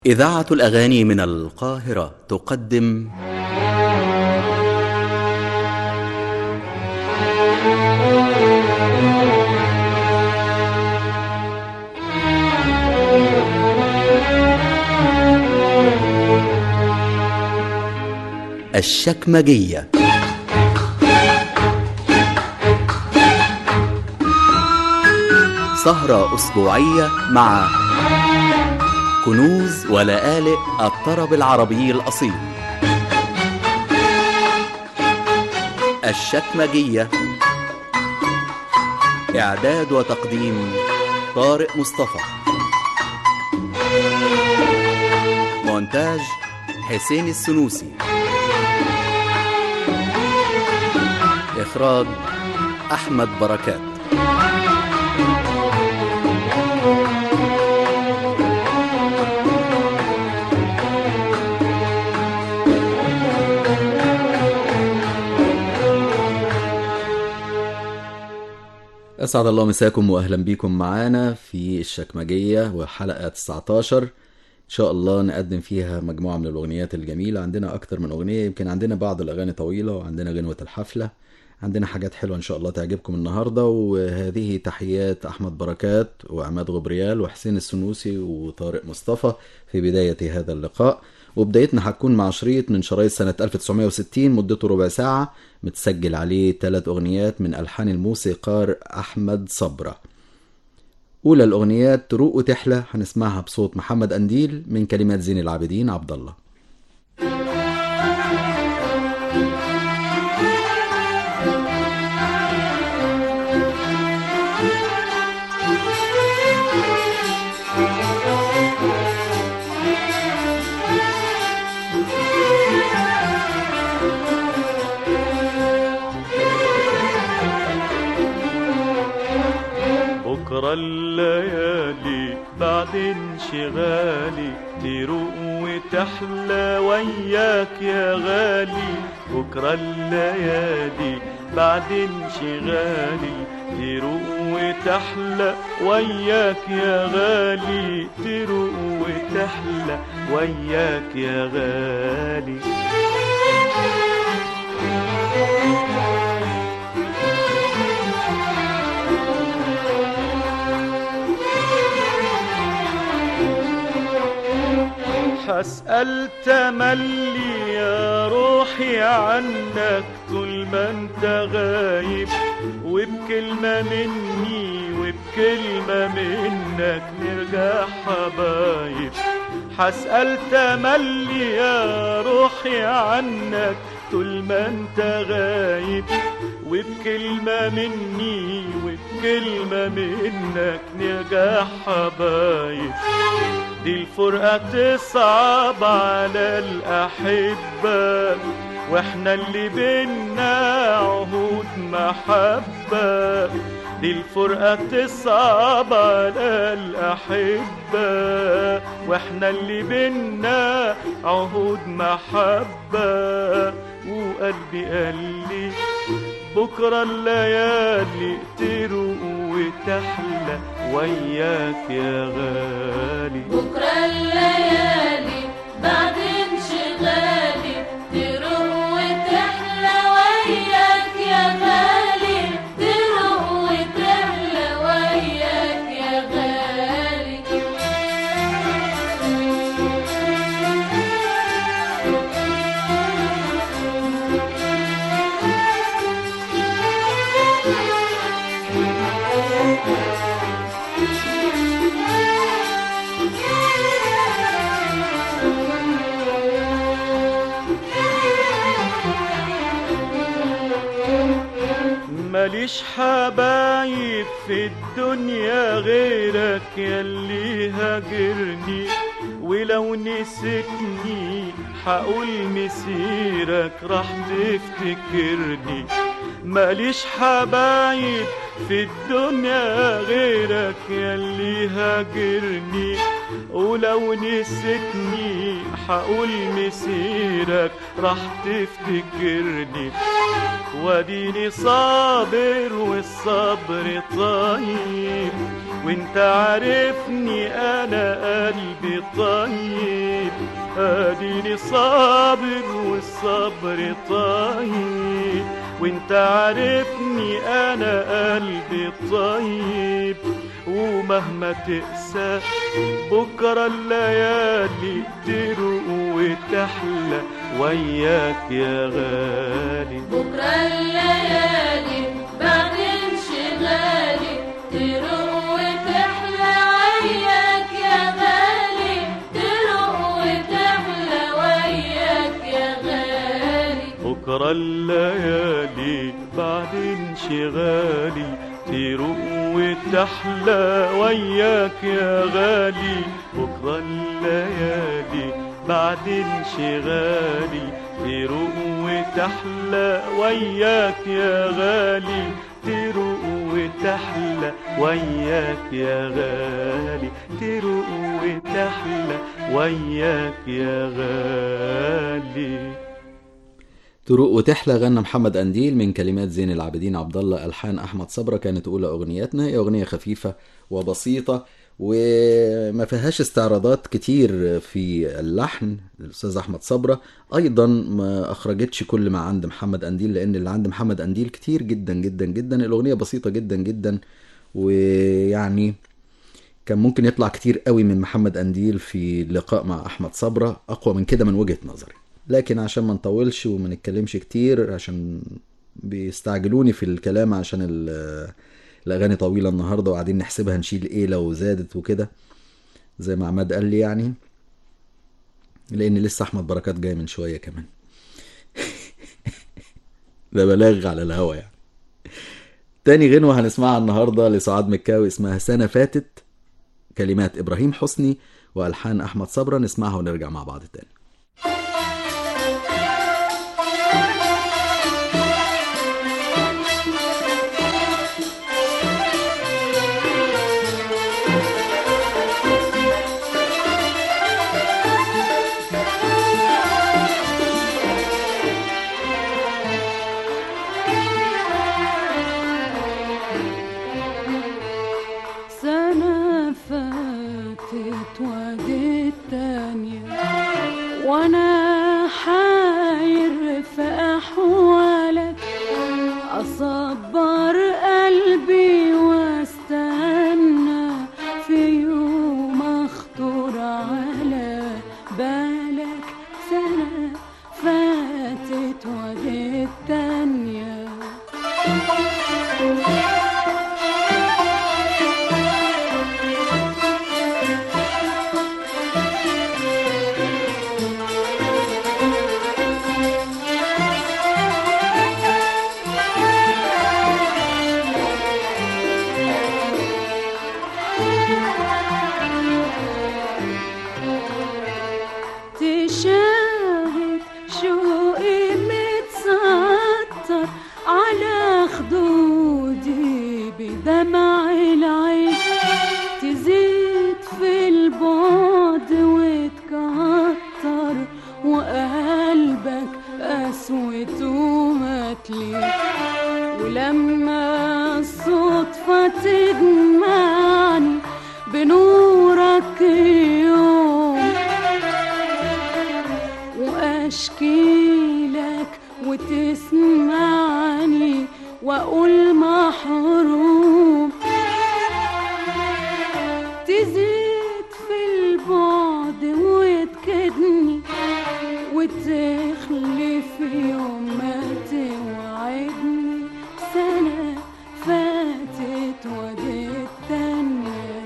إذاعة الأغاني من القاهرة تقدم الشكمجية سهرة أسبوعية مع كنوز ولآلئ الطرب العربي الأصيل الشكمجية إعداد وتقديم طارق مصطفى مونتاج حسين السنوسي إخراج أحمد بركات أسعد الله مساكم وأهلا بكم معانا في الشكمجية وحلقة 19 إن شاء الله نقدم فيها مجموعة من الأغنيات الجميلة عندنا أكتر من أغنية يمكن عندنا بعض الأغاني طويلة وعندنا غنوة الحفلة عندنا حاجات حلوة إن شاء الله تعجبكم النهاردة وهذه تحيات أحمد بركات وعماد غبريال وحسين السنوسي وطارق مصطفى في بداية هذا اللقاء وبدايتنا هتكون مع شريط من شرايط سنة 1960 مدته ربع ساعة متسجل عليه ثلاث أغنيات من ألحان الموسيقار أحمد صبرة أولى الأغنيات تروق وتحلى هنسمعها بصوت محمد أنديل من كلمات زين العابدين عبد الله بكرة الليالي بعد انشغالي تروق وتحلى وياك يا غالي بكرة الليالي بعد انشغالي تروق وتحلى وياك يا غالي تروق وتحلى وياك يا غالي هسأل تملي يا روحي عنك طول ما انت غايب وبكلمة مني وبكلمة منك نرجع حبايب هسأل تملي يا روحي عنك طول ما انت غايب وبكلمة مني وبكلمة منك نرجع حبايب دي الفرقة تصعب على الأحبة واحنا اللي بينا عهود محبة دي الفرقة تصعب على الأحبة واحنا اللي بينا عهود محبة وقلبي قال لي بكرة الليالي تروق وتحلى وياك يا غالي بكرة الليالي بعد انشغالي تروح وتحلى وياك يا غالي تروح وتحلى وياك يا غالي ماليش حبايب في الدنيا غيرك ياللي هاجرني ولو نسيتني حقول مسيرك راح تفتكرني ماليش حبايب في الدنيا غيرك ياللي هاجرني ولو نسيتني حقول مسيرك راح تفتكرني واديني صابر والصبر طيب وانت عارفني انا قلبي طيب اديني صابر والصبر طيب وانت عارفني انا قلبي طيب ومهما تقسى بكرة الليالي تروق وتحلى وياك يا غالي بكرة الليالي بعد انشغالي تروق وتحلى وياك يا غالي تروق وتحلى وياك يا غالي بكرة الليالي بعد انشغالي تروق وتحلى وياك يا غالي بكرة الليالي بعد انشغالي تروق وتحلى وياك يا غالي تروق وتحلى وياك يا غالي تروق وتحلى وياك يا غالي تروق وتحلى غنى محمد أنديل من كلمات زين العابدين عبد الله ألحان أحمد صبرة كانت أولى أغنياتنا هي أغنية خفيفة وبسيطة وما فيهاش استعراضات كتير في اللحن الأستاذ أحمد صبرة أيضا ما أخرجتش كل ما عند محمد أنديل لأن اللي عند محمد أنديل كتير جدا جدا جدا الأغنية بسيطة جدا جدا ويعني كان ممكن يطلع كتير قوي من محمد أنديل في اللقاء مع أحمد صبرة أقوى من كده من وجهة نظري لكن عشان ما نطولش وما نتكلمش كتير عشان بيستعجلوني في الكلام عشان ال- الأغاني طويلة النهاردة وقاعدين نحسبها نشيل إيه لو زادت وكده زي ما عماد قال لي يعني لأن لسه أحمد بركات جاي من شوية كمان ده بلاغ على الهوا يعني تاني غنوة هنسمعها النهاردة لسعاد مكاوي اسمها سنة فاتت كلمات إبراهيم حسني وألحان أحمد صبرا نسمعها ونرجع مع بعض تاني سنة فاتت وجيت تانية وانا حاير في احوالك اصبر قلبي واستنى في يوم اخطر على بالك سنة فاتت وجيت تانية تشاهد شوقي متسطر على خدودي بدمع العين تزيد في البعد وتكتر وقلبك قسوته متلي ولما الصدفة تجمعني بنورك يوم واشكي لك وتسمعني واقول محروم تزيد في البعد وتكدني وتخلف يوم ما توعدني سنة فاتت وديت تانية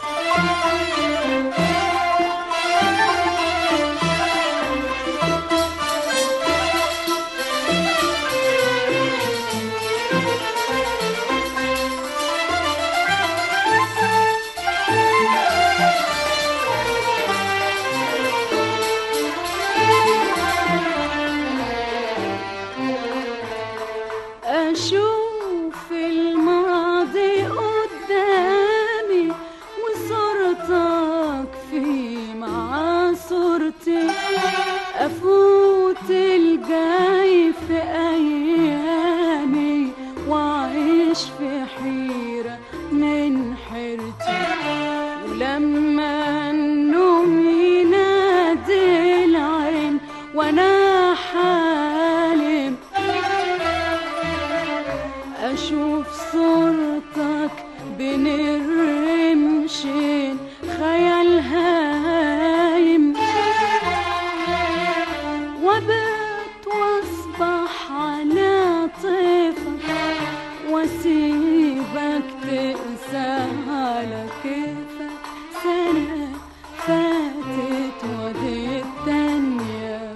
أشوف الماضي قدامي وصورتك في مع صورتي أفوت الجاي في أيامي وأعيش في حيرة من حيرتي وانا حالم اشوف صورتك بين الرمشين خيال هايم وبات واصبح على طيفك واسيبك تقسى على كيفك سنة فاتت ودي التانية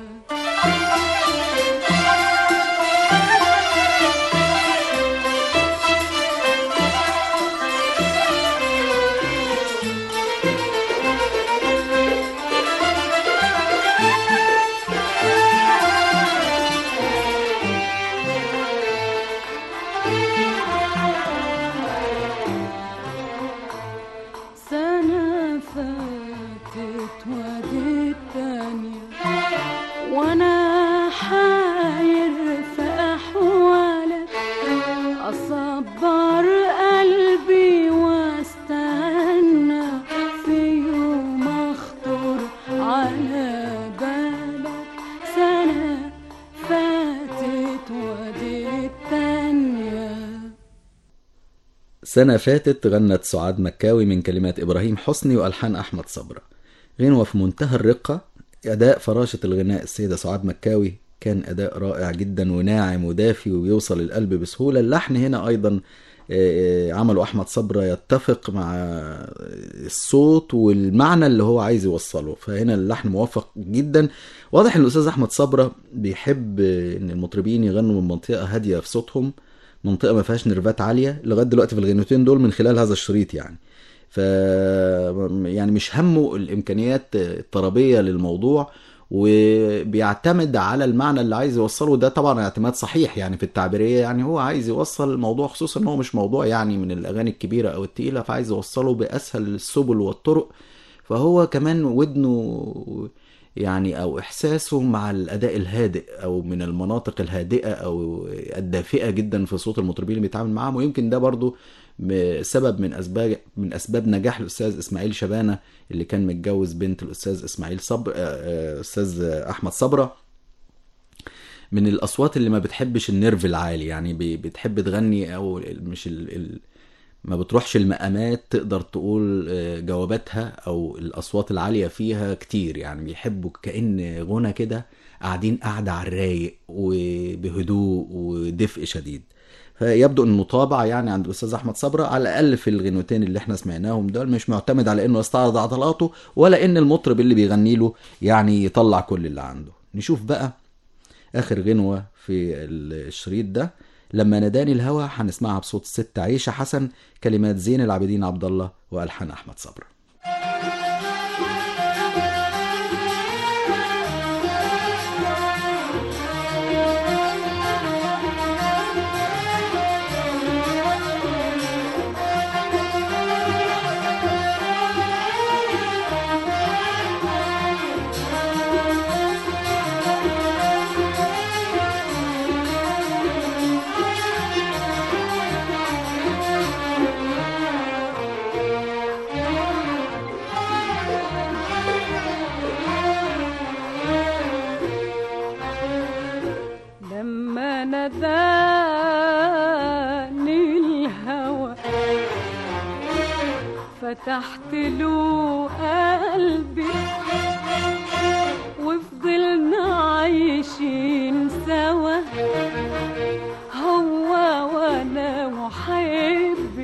سنة فاتت ودي التانية وانا حاير في احوالك اصبر قلبي واستنى في يوم اخطر على بالك سنة فاتت ودي التانية سنة فاتت غنت سعاد مكاوي من كلمات إبراهيم حسني وألحان أحمد صبرة غنوة في منتهى الرقة أداء فراشة الغناء السيدة سعاد مكاوي كان أداء رائع جدا وناعم ودافي وبيوصل القلب بسهولة اللحن هنا أيضا آه، عمله أحمد صبرة يتفق مع الصوت والمعنى اللي هو عايز يوصله فهنا اللحن موفق جدا واضح ان الاستاذ احمد صبرة بيحب ان المطربين يغنوا من منطقه هاديه في صوتهم منطقه ما فيهاش نرفات عاليه لغايه دلوقتي في الغنوتين دول من خلال هذا الشريط يعني ف يعني مش همه الامكانيات الطربيه للموضوع وبيعتمد على المعنى اللي عايز يوصله ده طبعا اعتماد صحيح يعني في التعبيريه يعني هو عايز يوصل الموضوع خصوصا ان هو مش موضوع يعني من الاغاني الكبيره او التقيله فعايز يوصله باسهل السبل والطرق فهو كمان ودنه يعني او احساسه مع الاداء الهادئ او من المناطق الهادئه او الدافئه جدا في صوت المطربين اللي بيتعامل معاهم ويمكن ده برضو م- سبب من اسباب من اسباب نجاح الاستاذ اسماعيل شبانه اللي كان متجوز بنت الاستاذ اسماعيل صبر آه، آه، استاذ احمد صبره من الاصوات اللي ما بتحبش النيرف العالي يعني بي- بتحب تغني او ال- مش ال... ال... ما بتروحش المقامات تقدر تقول آه، جواباتها او الاصوات العاليه فيها كتير يعني بيحبوا كأن غنى كده قاعدين قاعده على الرايق وبهدوء ودفء شديد فيبدو انه طابع يعني عند الاستاذ احمد صبره على الاقل في الغنوتين اللي احنا سمعناهم دول مش معتمد على انه يستعرض عضلاته ولا ان المطرب اللي بيغني له يعني يطلع كل اللي عنده نشوف بقى اخر غنوه في الشريط ده لما ناداني الهوى هنسمعها بصوت الست عيشه حسن كلمات زين العابدين عبد الله والحان احمد صبري لما ناداني الهوى فتحت له قلبي وفضلنا عايشين سوا هو وانا وحبي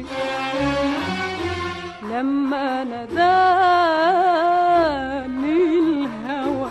لما ناداني الهوى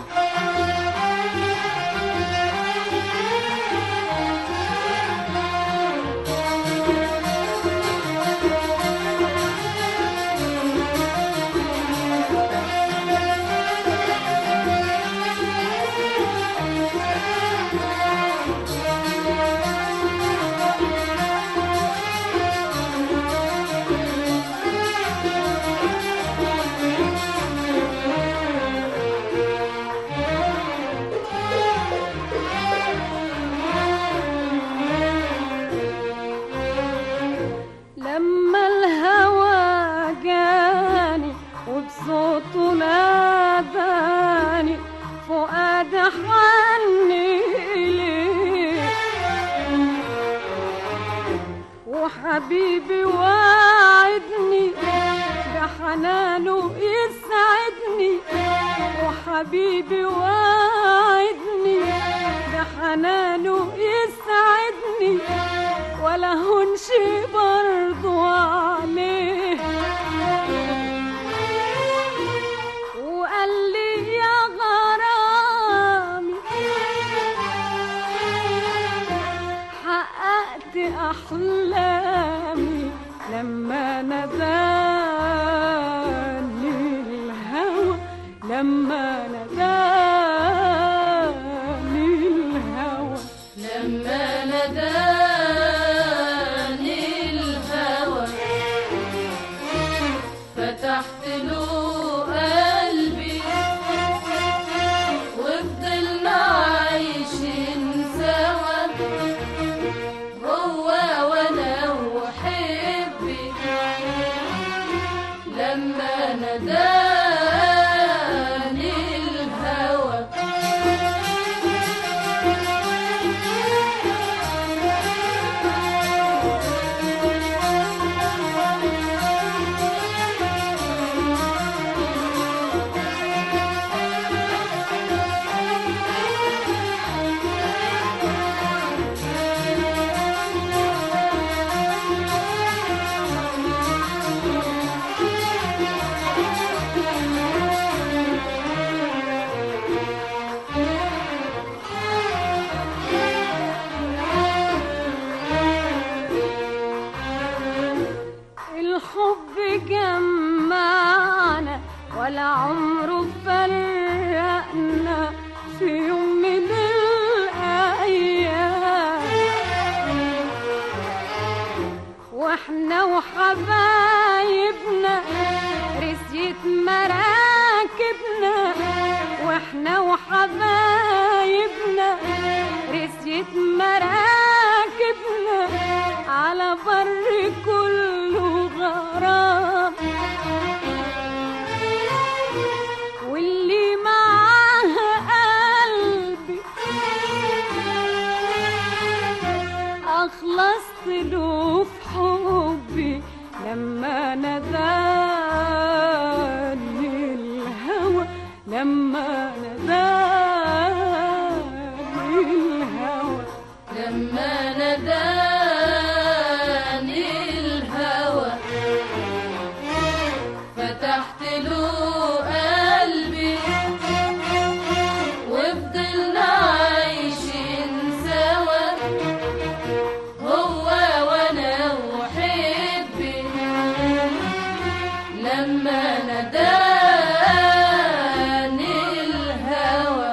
حبيبي وعدني ده حنانه يسعدني ولا هنش برضو عليه وقال لي يا غرامي حققت أحلامي لما نداني الهوى لما نداني الهوى لما نداني الهوى فتحت له قلبي وفضلنا عايشين سوا هو وانا وحبي لما نداني الهوى الحب جمعنا ولا عمره فرقنا في يوم من الأيام واحنا وحبايبنا رسيت مراكبنا واحنا وحبايبنا رسيت مراكبنا على بر كله غرام واللي معاها قلبي أخلصت له في حبي لما نداني الهوى لما نداني الهوى لما نداني الهوى فتحت له قلبي وفضلنا عايشين سوا هو وانا وحبي لما نداني الهوى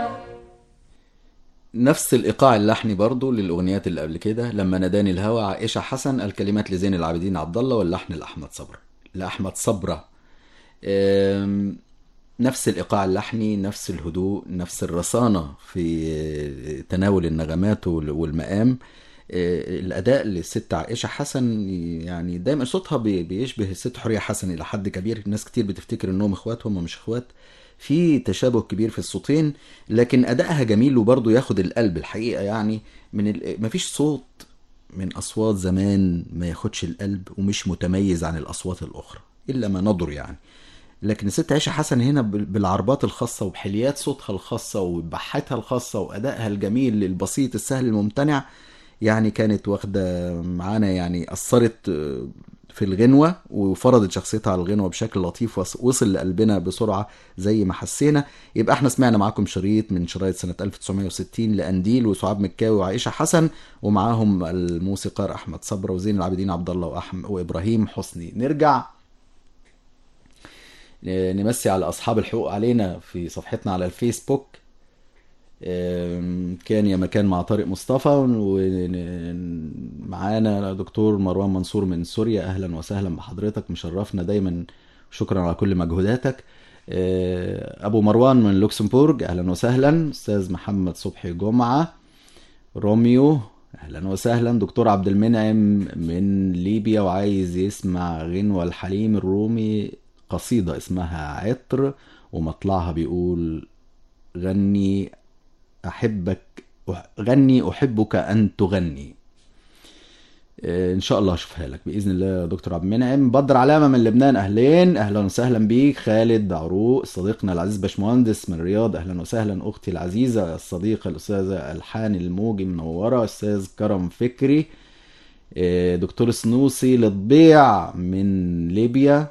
نفس الايقاع اللحني برضو للاغنيات اللي قبل كده لما ناداني الهوى عائشه حسن الكلمات لزين العابدين عبد الله واللحن لاحمد صبرا لاحمد صبرا أم، نفس الايقاع اللحني نفس الهدوء نفس الرصانه في تناول النغمات وال- والمقام أه، الاداء للست عائشه حسن يعني دايما صوتها بي- بيشبه الست حوريه حسن الى حد كبير ناس كتير بتفتكر انهم اخوات هم مش اخوات في تشابه كبير في الصوتين لكن ادائها جميل وبرضه ياخد القلب الحقيقه يعني من ال... مفيش صوت من اصوات زمان ما ياخدش القلب ومش متميز عن الاصوات الاخرى الا ما ندر يعني لكن الست عائشه حسن هنا بال- بالعربات الخاصه وبحليات صوتها الخاصه وبحتها الخاصه وادائها الجميل البسيط السهل الممتنع يعني كانت واخده معانا يعني اثرت آه، في الغنوه وفرضت شخصيتها على الغنوه بشكل لطيف وص- وصل لقلبنا بسرعه زي ما حسينا يبقى احنا سمعنا معاكم شريط من شرايط سنه 1960 لانديل وسعاد مكاوي وعائشه حسن ومعاهم الموسيقار احمد صبرا وزين العابدين عبد الله وأحم وابراهيم حسني نرجع نمسي على اصحاب الحقوق علينا في صفحتنا على الفيسبوك أم، كان يا مكان مع طارق مصطفى ومعانا دكتور مروان منصور من سوريا اهلا وسهلا بحضرتك مشرفنا دايما شكرا على كل مجهوداتك أه، ابو مروان من لوكسمبورج اهلا وسهلا استاذ محمد صبحي جمعه روميو اهلا وسهلا دكتور عبد المنعم من ليبيا وعايز يسمع غنوة الحليم الرومي قصيدة اسمها عطر ومطلعها بيقول غني احبك أح- غني احبك ان تغني آه، ان شاء الله اشوفها لك باذن الله يا دكتور عبد المنعم بدر علامه من لبنان اهلين اهلا وسهلا بيك خالد عروق صديقنا العزيز باشمهندس من الرياض اهلا وسهلا اختي العزيزه الصديقه الاستاذه الحان الموجي منوره استاذ كرم فكري آه، دكتور سنوسي للضبيع من ليبيا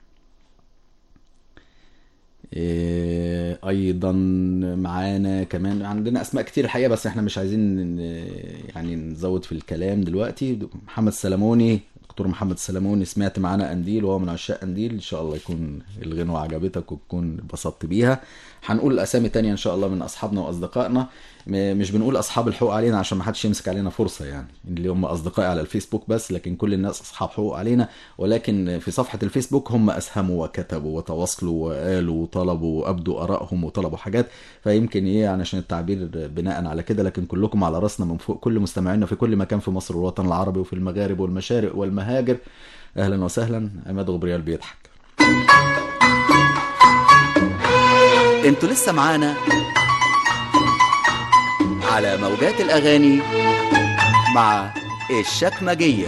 إيه، ايضا معانا كمان عندنا اسماء كتير الحقيقه بس احنا مش عايزين ن- يعني نزود في الكلام دلوقتي محمد السلموني دكتور محمد السلموني سمعت معانا قنديل وهو من عشاق قنديل ان شاء الله يكون الغنوه عجبتك وتكون اتبسطت بيها هنقول اسامي تانية ان شاء الله من اصحابنا واصدقائنا م- مش بنقول اصحاب الحقوق علينا عشان ما حدش يمسك علينا فرصه يعني اللي هم اصدقائي على الفيسبوك بس لكن كل الناس اصحاب حقوق علينا ولكن في صفحه الفيسبوك هم اسهموا وكتبوا وتواصلوا وقالوا وطلبوا وابدوا ارائهم وطلبوا حاجات فيمكن ايه يعني عشان التعبير بناء على كده لكن كلكم على راسنا من فوق كل مستمعينا في كل مكان في مصر والوطن العربي وفي المغارب والمشارق والمهاجر اهلا وسهلا عماد غبريال بيضحك انتوا لسه معانا على موجات الاغاني مع الشكمجيه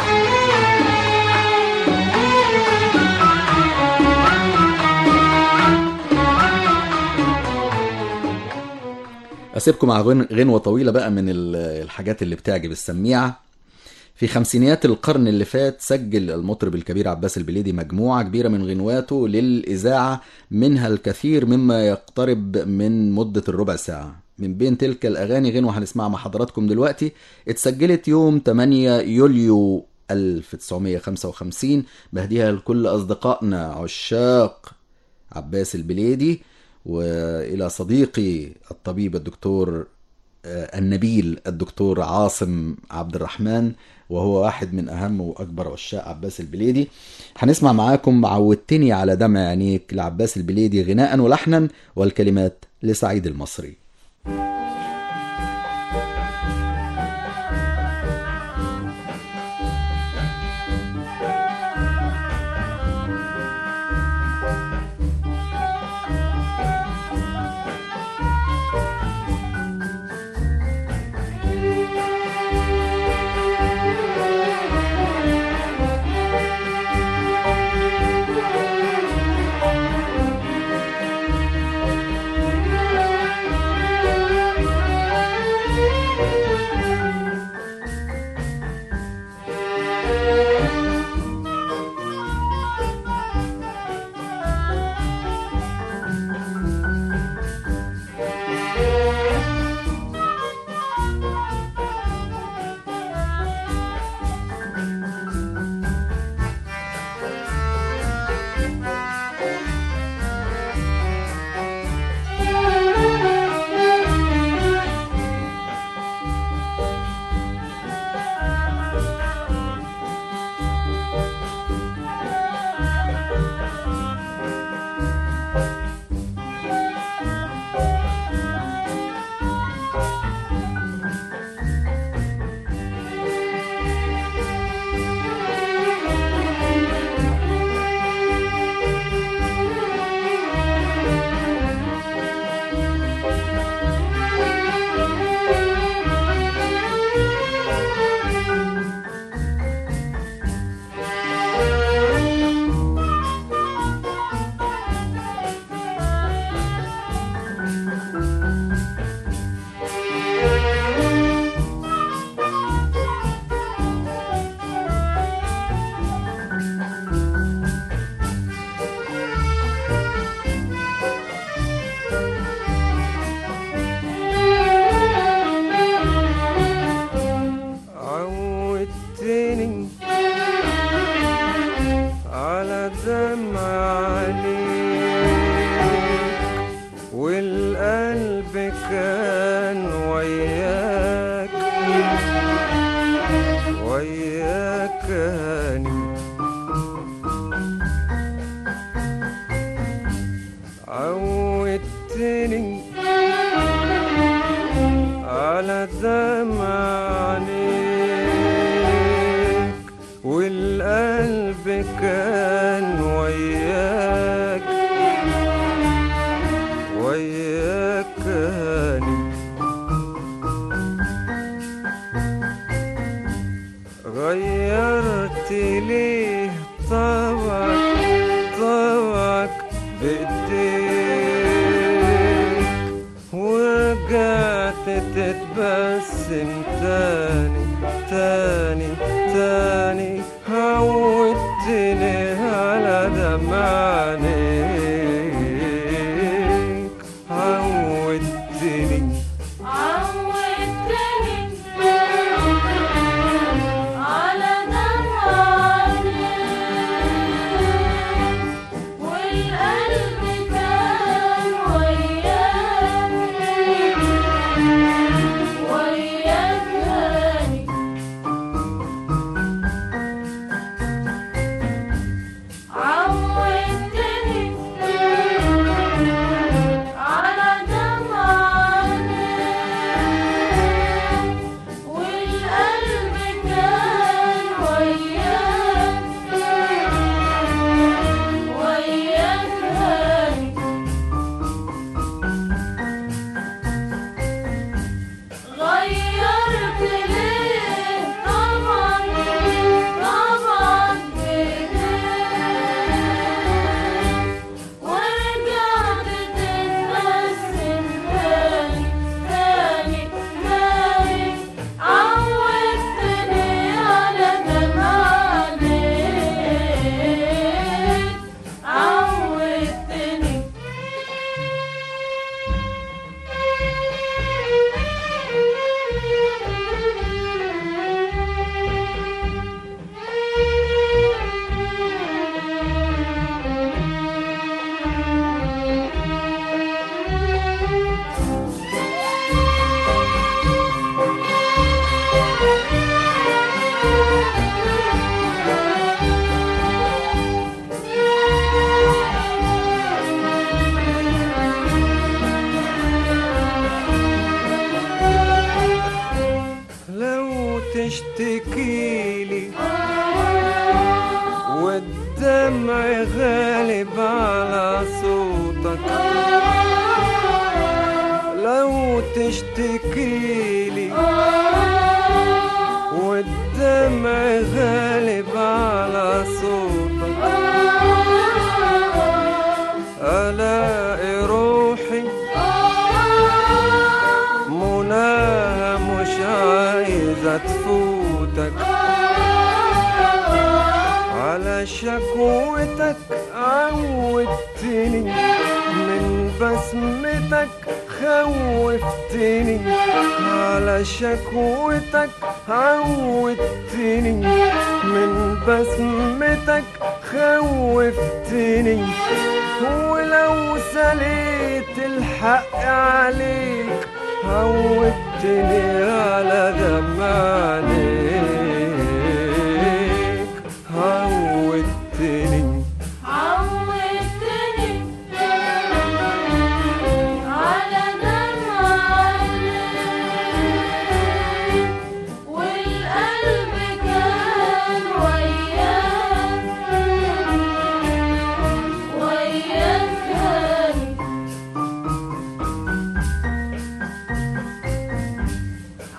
اسيبكم مع غن- غنوه طويله بقى من ال- الحاجات اللي بتعجب السميعه في خمسينيات القرن اللي فات سجل المطرب الكبير عباس البليدي مجموعة كبيرة من غنواته للإذاعة منها الكثير مما يقترب من مدة الربع ساعة من بين تلك الأغاني غنوة هنسمعها مع حضراتكم دلوقتي اتسجلت يوم 8 يوليو 1955 بهديها لكل أصدقائنا عشاق عباس البليدي وإلى صديقي الطبيب الدكتور آه، النبيل الدكتور عاصم عبد الرحمن وهو واحد من أهم وأكبر عشاق عباس البليدي هنسمع معاكم عودتني على دمع عينيك لعباس البليدي غناء ولحنا والكلمات لسعيد المصري عودتني على دمع عينيك والقلب كان وياك وياك هاني عودتني على دمع عينيك والقلب كان وياك وياك هاني غير تتبسم تاني تاني تاني عودتني على دمع عينيك عودتني عودتني على دمع عينيك والقلب كان وياك وياك هاني عودتني على دمع عينيك والقلب كان وياك وياك هاني غيرت ليه طبعا طبعا بإيديك ورجعت تتبسم تاني تاني تاني عودتني على دمع عينيك عودتني لو تشتكيلي والدمع غالب على صوتك لو تشتكيلي والدمع غالب على صوتك ألاقي روحي مناها مش عايزة تفوتك على شكوتك عودتني من بسمتك خوفتني على شكوتك عودتني من بسمتك خوفتني ولو سليت الحق عليك عودتني على دمع عينيك عودتني عودتني على دمع عينيك والقلب كان وياك وياك هاني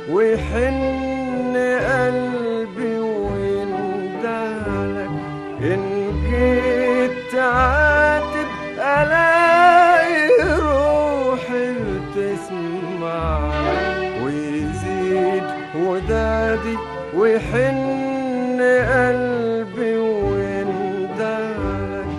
ويحن قلبي ويندهلك إن جيت تعاتب ألاقي روحي بتسمع ويزيد ودادي ويحن قلبي ويندهلك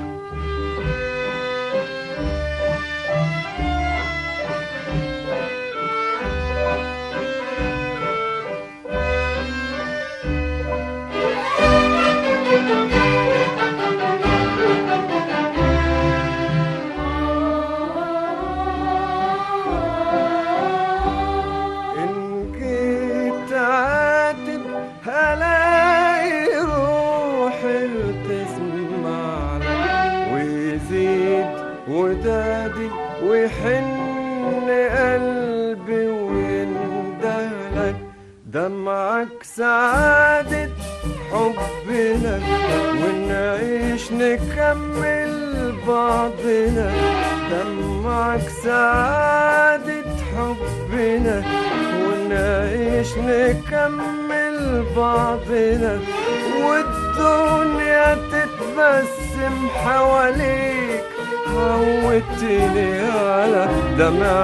إن جيت عاتب هلاقي روحي بتسمع لك ويزيد ودادي ويحن قلبي ويندهلك دمعك سعادة حبنا ونعيش نكمل بعضنا دمعك سعادة حبنا ونعيش نكمل بعضنا والدنيا تتبسم حواليك عودتني على دمع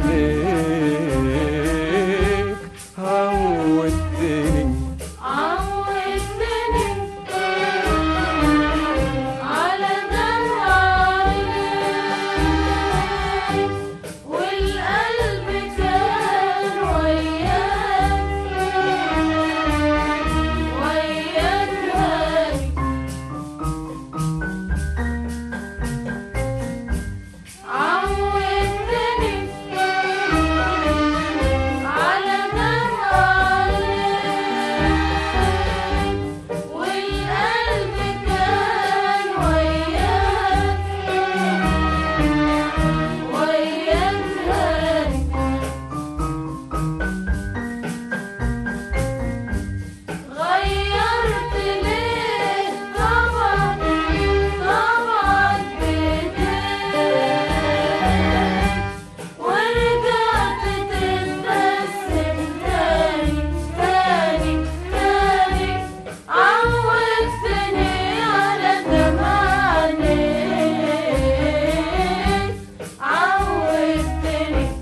عليك عودتني عودتني على دمع عينيك والقلب كان وياك وياك هاني عودتني على دمع عينيك والقلب كان وياك وياك هاني غيرت ليه طبعا طبعا بداية ورجعت تتبسم تاني تاني تاني عودتني على دمع عينيك عودتني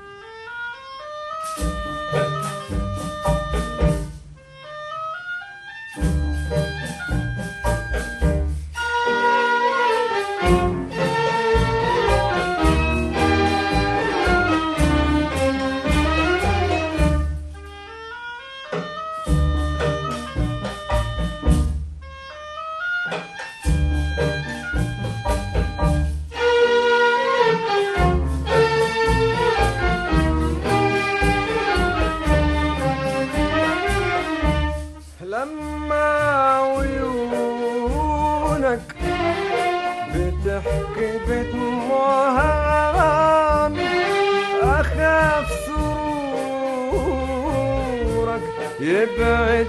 لما عيونك بتحكي بدموعها أخاف سرورك يبعد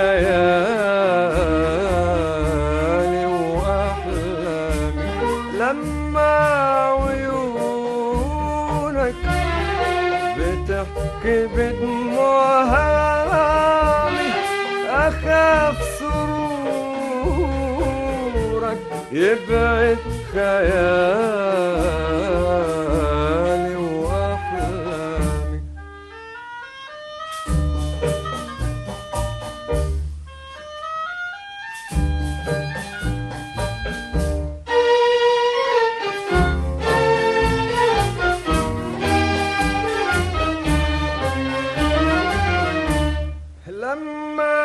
خيالي وأحلامي لما عيونك بتحكي بدموعها أخاف سرورك يبعد خيالي وأحلامي لما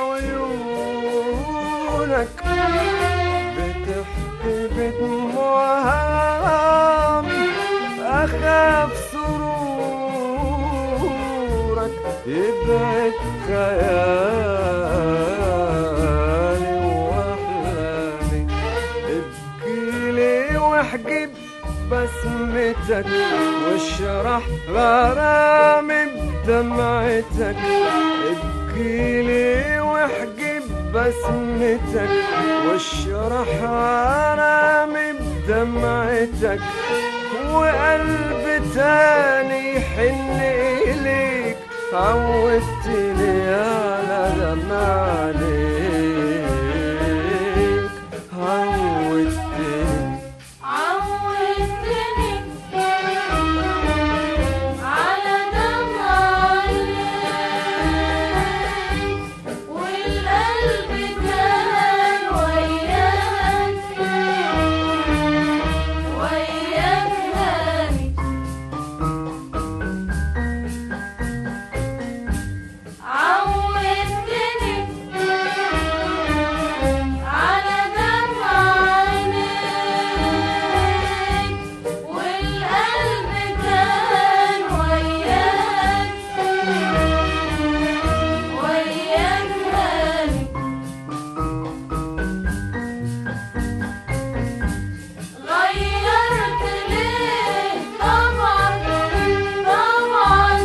عيونك بتحكي بدموعها أخاف سرورك يبعد خيالي وأحلامي ابكيلي واحجب بسمتك واشرح غرامي بدمعتك ابكيلي واحجب بسمتك واشرح غرامي بدمعتك وقلب تاني يحن إليك عودتني على دمع عليك عودتني عودتني على دمع عينيك والقلب كان وياك وياك هاني عودتني على دمع عينيك والقلب كان وياك وياك هاني غيرت ليه طبعا طبعا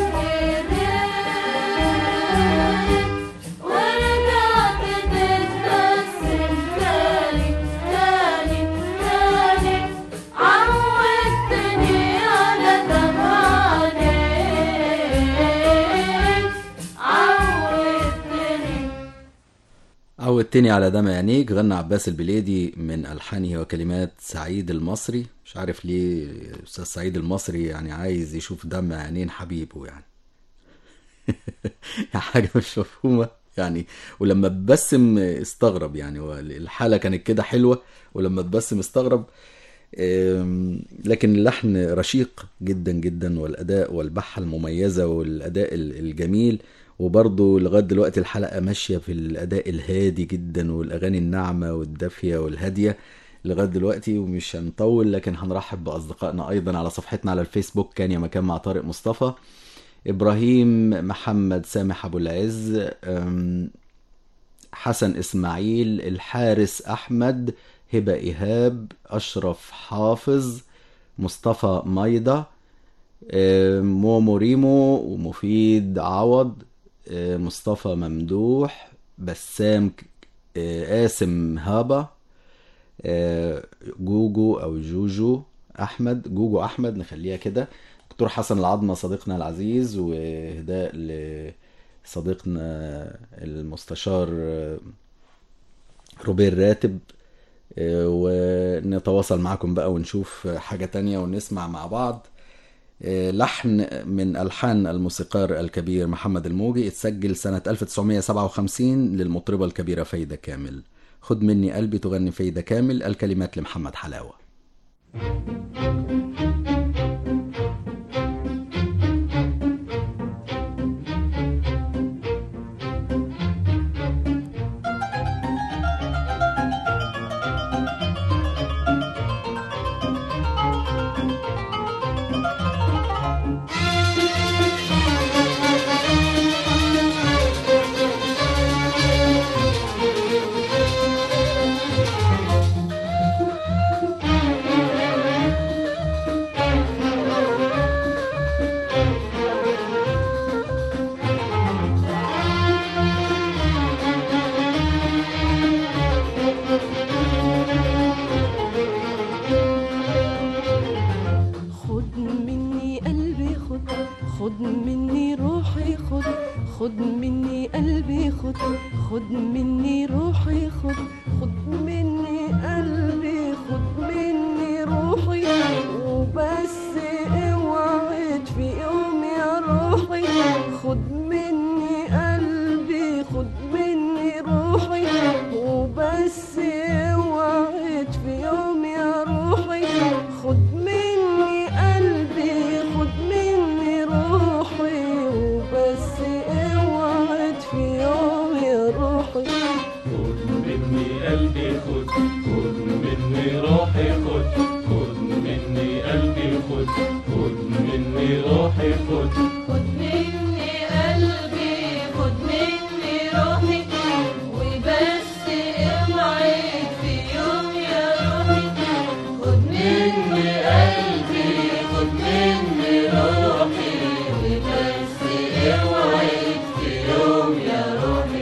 جريت ورجعت تتبسم تاني تاني تاني عودتني على دمع عينيك عودتني عودتني على دمع عينيك غنى عباس البليدي من ألحانه وكلمات سعيد المصري مش عارف ليه أستاذ سعيد المصري يعني عايز يشوف دمع عينين حبيبه يعني حاجة مش مفهومة يعني ولما اتبسم استغرب يعني هو الحالة كانت كده حلوة ولما اتبسم استغرب أم، لكن اللحن رشيق جدا جدا والأداء والبحة المميزة والأداء ال- الجميل وبرضه لغاية دلوقتي الحلقة ماشية في الأداء الهادي جدا والأغاني الناعمة والدافية والهادية لغاية دلوقتي ومش هنطول لكن هنرحب بأصدقائنا أيضا على صفحتنا على الفيسبوك كان يا مكان مع طارق مصطفى إبراهيم محمد سامح أبو العز أم، حسن إسماعيل الحارس أحمد هبة إيهاب أشرف حافظ مصطفى ميضة آه، مومو ريمو ومفيد عوض آه، مصطفى ممدوح بسام ك- آه، قاسم هابة آه، جوجو أو جوجو أحمد جوجو أحمد نخليها كده دكتور حسن العظمة صديقنا العزيز وهداء لصديقنا المستشار آه، روبير راتب آه، ونتواصل معكم بقى ونشوف حاجة تانية ونسمع مع بعض آه، لحن من ألحان الموسيقار الكبير محمد الموجي اتسجل سنة 1957 للمطربة الكبيرة فايدة كامل خد مني قلبي تغني فايدة كامل الكلمات لمحمد حلاوة خد مني قلبي خد خد مني روحي خد خد مني قلبي خد خد مني روحي خد خد مني قلبي خد مني روحي وبس اوعد في يوم يا روحي خد مني قلبي خد مني روحي وبس اوعد في يوم يا روحي خد مني قلبي خد مني روحي وبس اوعد في يوم يا روحي خد مني قلبي خد خد مني روحي خد خد مني قلبي خد خد مني روحي خد خد مني قلبي خد مني روحي وبس اوعد في يوم يا روحي خد مني قلبي خد مني روحي وبس اوعد في يوم يا روحي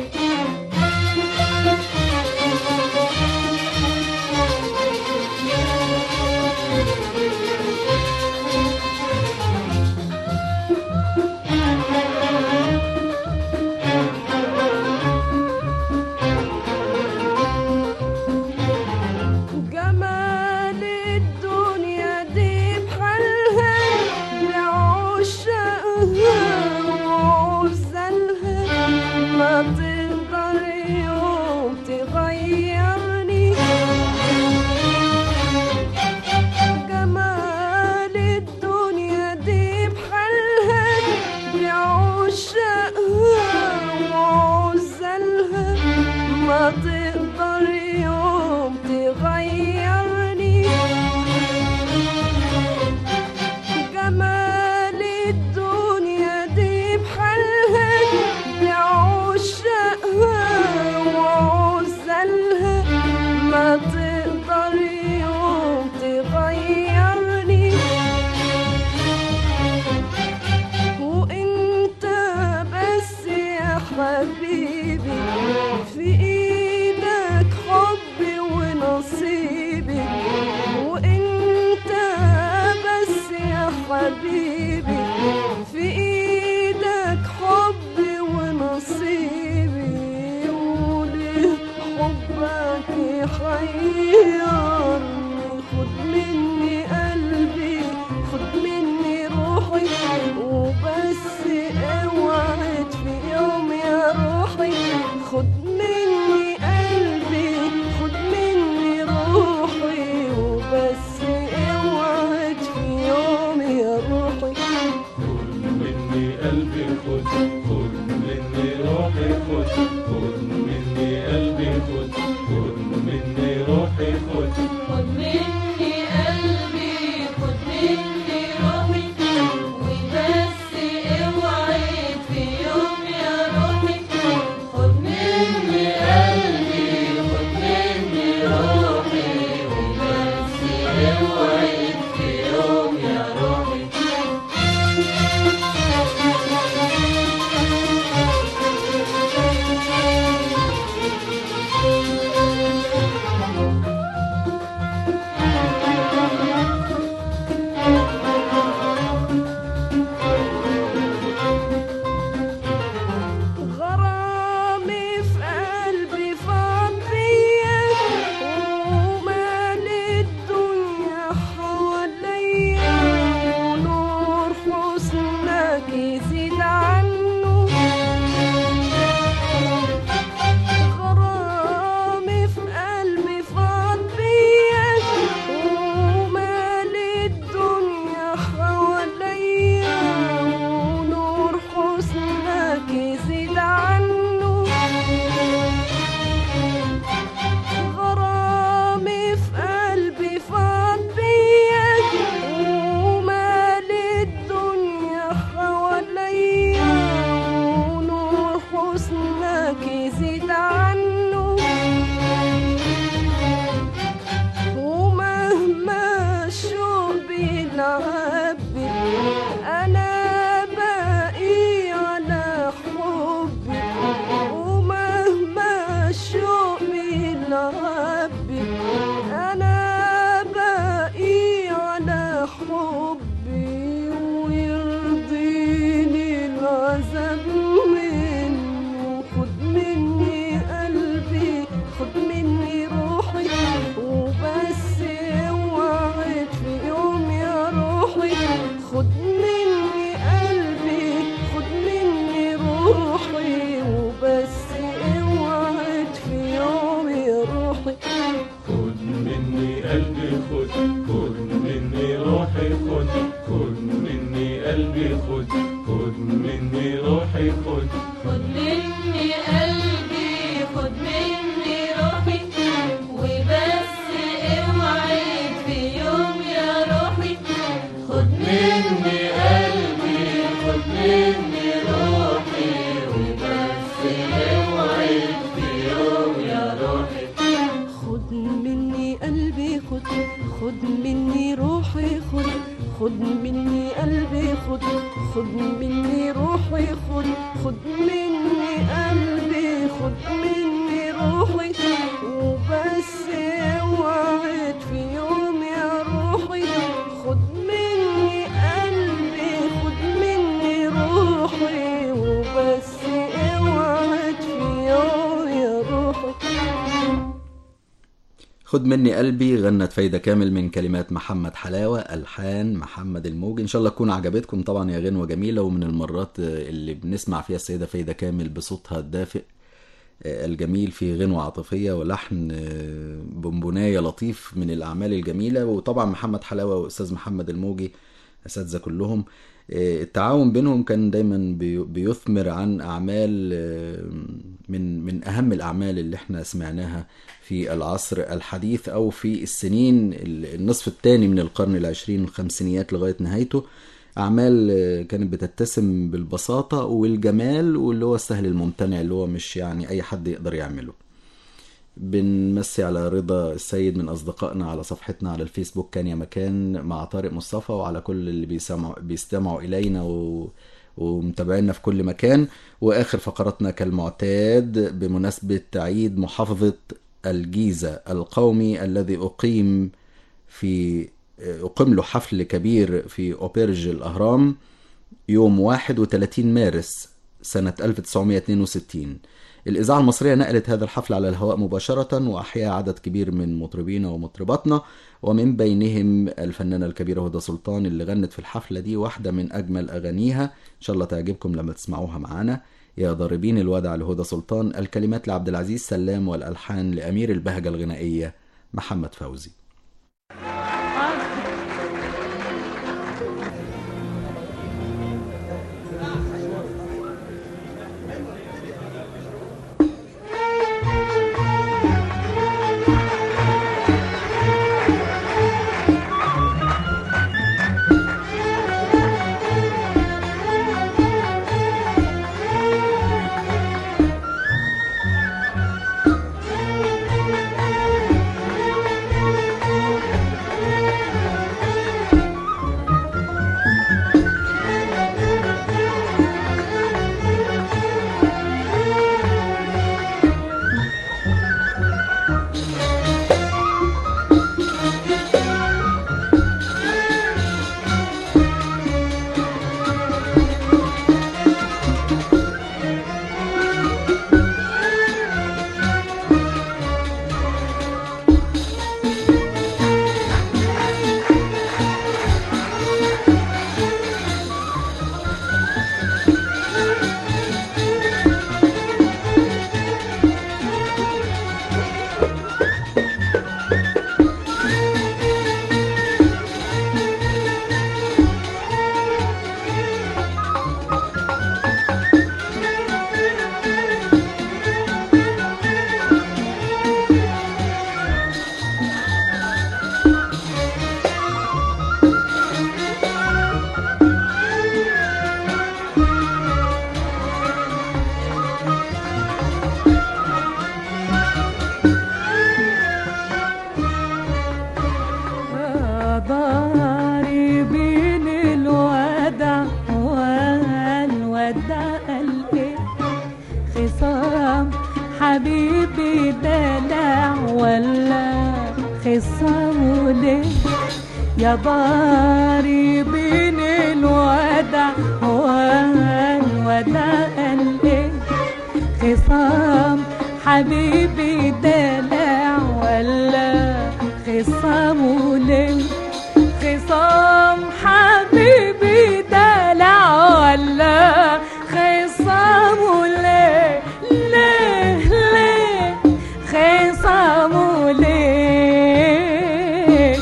قلبي خد خد مني روحي خد خد مني قلبي خد خد مني روحي خد خد مني قلبي خد مني روحي وبس اوعي في يوم يا روحي خد مني قلبي خد مني روحي وبس اوعي في يوم يا روحي غرامي في قلبي فضية ومال الدنيا حواليا ونور حسنك يزيد عنه غرامي في قلبي فضية ومال الدنيا حواليا ونور حسنك يزيد عنه غرامي في قلبي فضية ومال الدنيا حواليا ونور حسنك يزيد عنه ومهما الشوق بيلعبي انا باقي على حبي ومهما الشوق بيلعبي انا باقي على حبي ويرضيني العذاب منه خد مني قلبي خد مني روحي وبس اوعد في يوم يا روحي خد مني قلبي خد مني روحي وبس اوعد في يوم يا روحي خد مني قلبي خد خد مني روحي خد خد مني قلبي خد خد مني روحي خد خد مني قلبي خد مني روحي وبس اوعي في يوم يا روحي خد مني قلبي خد مني روحي وبس اوعي في يوم يا روحي خد مني قلبي خد خد مني روحي خد خد مني قلبي خد خد مني روحي خد خد مني قلبي خد مني روحي وبس اوعد في يوم يا روحي خد مني قلبي خد مني روحي وبس اوعد في يوم يا روحي خد مني قلبي غنت فايدة كامل من كلمات محمد حلاوة ألحان محمد الموج إن شاء الله تكون عجبتكم طبعا هي غنوة جميلة ومن المرات اللي بنسمع فيها السيدة فايدة كامل بصوتها الدافئ الجميل في غنوة عاطفية ولحن بونبوناية لطيف من الأعمال الجميلة وطبعا محمد حلاوة وأستاذ محمد الموجي أساتذة كلهم التعاون بينهم كان دايما بي- بيثمر عن أعمال من من أهم الأعمال اللي احنا سمعناها في العصر الحديث أو في السنين النصف الثاني من القرن العشرين الخمسينيات لغاية نهايته أعمال كانت بتتسم بالبساطة والجمال واللي هو السهل الممتنع اللي هو مش يعني أي حد يقدر يعمله بنمسي على رضا السيد من أصدقائنا على صفحتنا على الفيسبوك كان يا مكان مع طارق مصطفى وعلى كل اللي بيسمعوا, بيستمعوا إلينا و... ومتابعينا في كل مكان وآخر فقراتنا كالمعتاد بمناسبة عيد محافظة الجيزة القومي الذي أقيم في أقيم له حفل كبير في أوبرج الأهرام يوم 31 مارس سنة 1962 الإذاعة المصرية نقلت هذا الحفل على الهواء مباشرة وأحيا عدد كبير من مطربينا ومطرباتنا ومن بينهم الفنانة الكبيرة هدى سلطان اللي غنت في الحفلة دي واحدة من أجمل أغانيها إن شاء الله تعجبكم لما تسمعوها معانا يا ضاربين الودع لهدى سلطان الكلمات لعبد العزيز سلام والألحان لأمير البهجة الغنائية محمد فوزي حاضر دلع ولا خصامه ليه يا ضاربين الودع والودع قال ايه خصام حبيبي دلع ولا خصامه ليه خصام حبيبي دلع ولا خصامه ليه ليه ليه خصامه ليه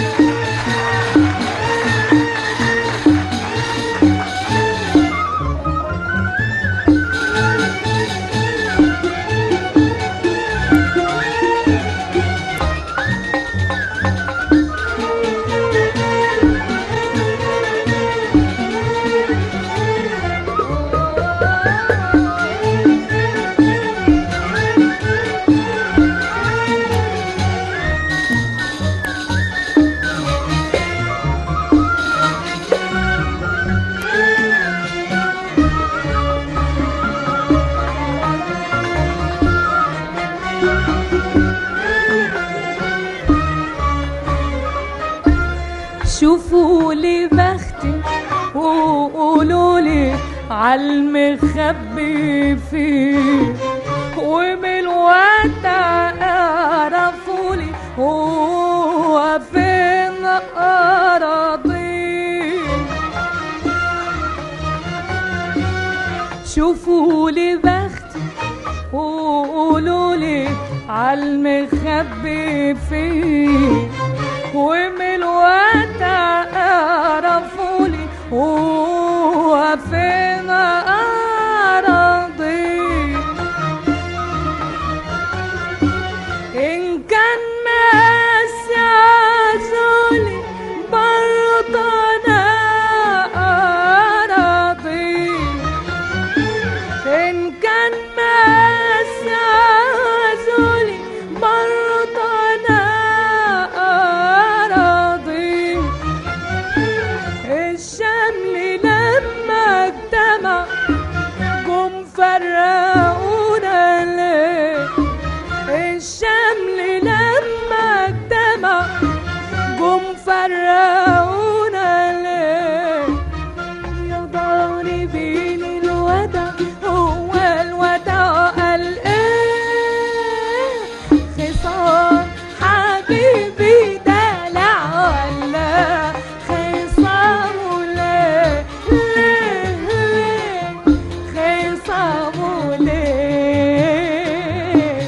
شوفوا لي بختي وقولوا لي عالمخبي فيه ومن الودع اعرفوا لي هو فين اراضيه شوفوا لي بختي وقولوا لي عالمخبي فيه ومن الودع اعرفوا لي هو فين اراضي ان كان ماسي عزولي برضه انا اراضي إن كان ماسي عزولي برضه أنا أراضي الشمل لما اجتمع جم فرقونا ليه الشمل لما اجتمع جم فرقونا ليه يا ضاربين الودع هو الودع قال ايه خصام حبيبي دلع ولا خصام ليه ليه ليه خصام ليه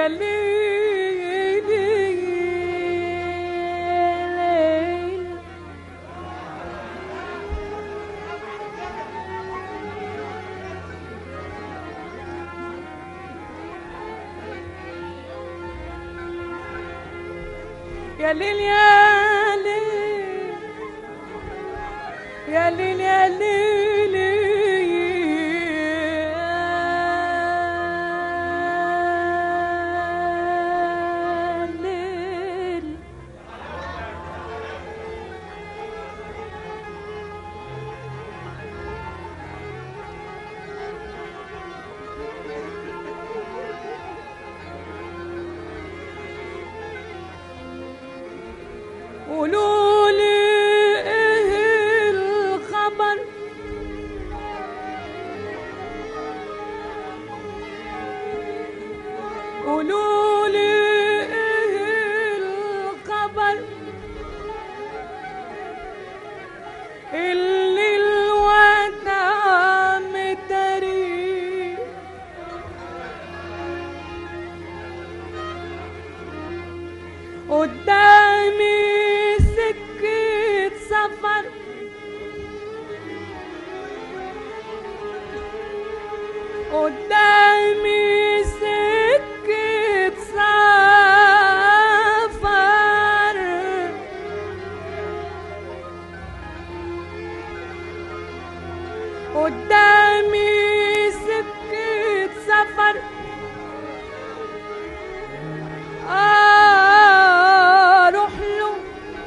يا ليل ليل يا ليل يا ليل يا ليل يا ليل يا ليل قولوا لي ايه الخبر قولوا لي ايه الخبر اللي الوداع متري قدامي سكة سفر قدامي سكة سفر قدامي سكة سفر اروح له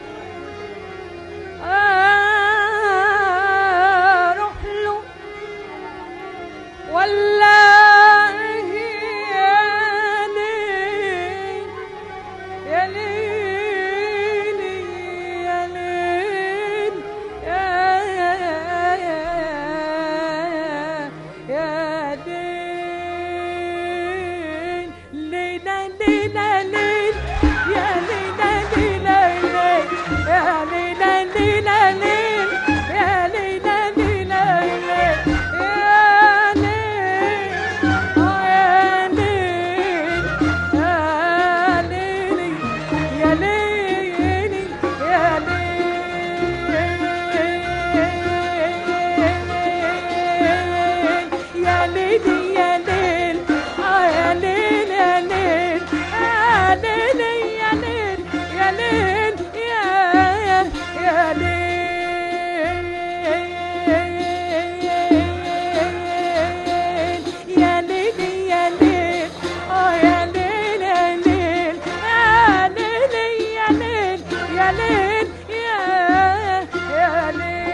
اروح له ولا هي ليل يا ليل يا ليل يا يا يا يا ليل ليلة ليلة ليل يا ليلة ليلة ليل يا ليلة ليلة ليل يا ليلة ليلة ليل يا ليل آه يا ليل يا ليل يا ليل يا ليل يا ليل يا ليل آه يا ليل يا ليل يا ليل يا ليل يا ليل يا يا ليل يا ليل يا ليل آه يا ليل يا ليل يا ليل يا ليل يا ليل يا يا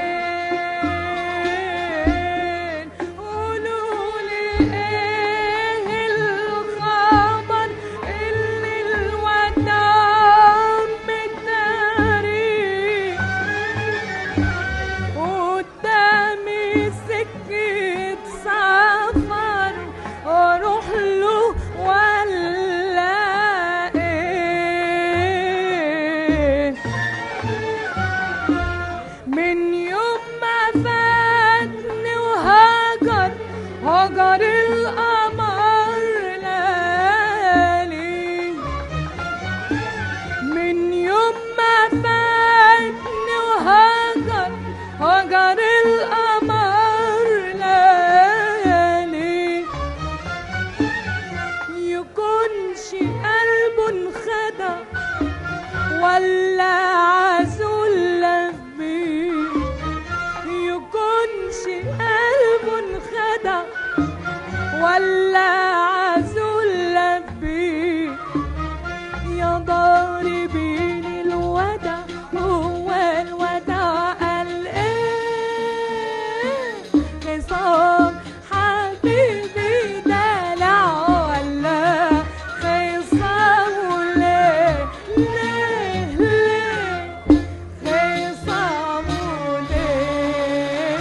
ليل قولوا لي ايه الخبر اللي الوداع متاري قدامي سكة سفر اروح له ولا ايه من يوم ما فاتني وهجر هجر القمر ليالي من يوم ما فاتني وهجر هجر القمر ليالي يكونش قلب انخدع ولا عزول لبيه يكونش قلب انخدع ولا عزول لبيه يا ضاربين الودع هو الودع قال ايه خصام حبيبي دلع ولا خصام ليه ليه ليه خصام ليه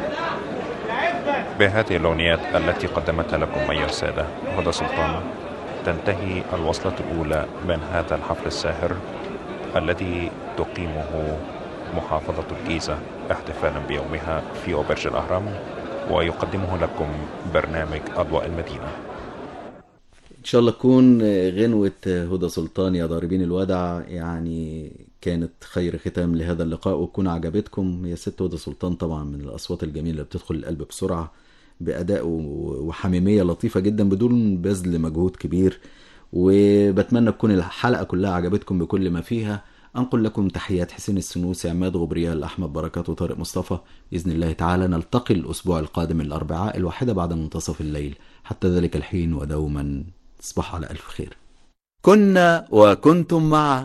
بهذه الأغنيات التي قدمتها لكم أيها السادة هدى سلطان تنتهي الوصلة الأولى من هذا الحفل الساهر الذي تقيمه محافظة الجيزة احتفالا بيومها في أوبرج الأهرام ويقدمه لكم برنامج أضواء المدينة ان شاء الله تكون غنوة هدى سلطان يا ضاربين الودع يعني كانت خير ختام لهذا اللقاء وتكون عجبتكم هي ست هدى سلطان طبعا من الاصوات الجميله اللي بتدخل القلب بسرعه باداء وحميميه لطيفه جدا بدون بذل مجهود كبير وبتمنى تكون الحلقه كلها عجبتكم بكل ما فيها انقل لكم تحيات حسين السنوسي عماد غبريال احمد بركات وطارق مصطفى باذن الله تعالى نلتقي الاسبوع القادم الاربعاء الواحده بعد منتصف الليل حتى ذلك الحين ودوما تصبحوا على الف خير كنا وكنتم مع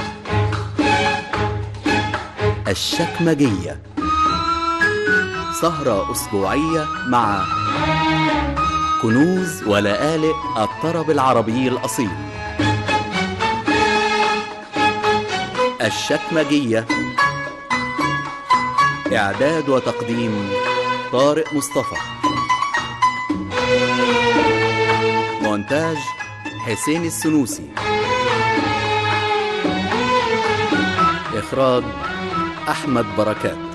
الشكمجية سهرة أسبوعية مع كنوز ولآلئ الطرب العربي الأصيل الشكمجية إعداد وتقديم طارق مصطفى مونتاج حسين السنوسي إخراج أحمد بركات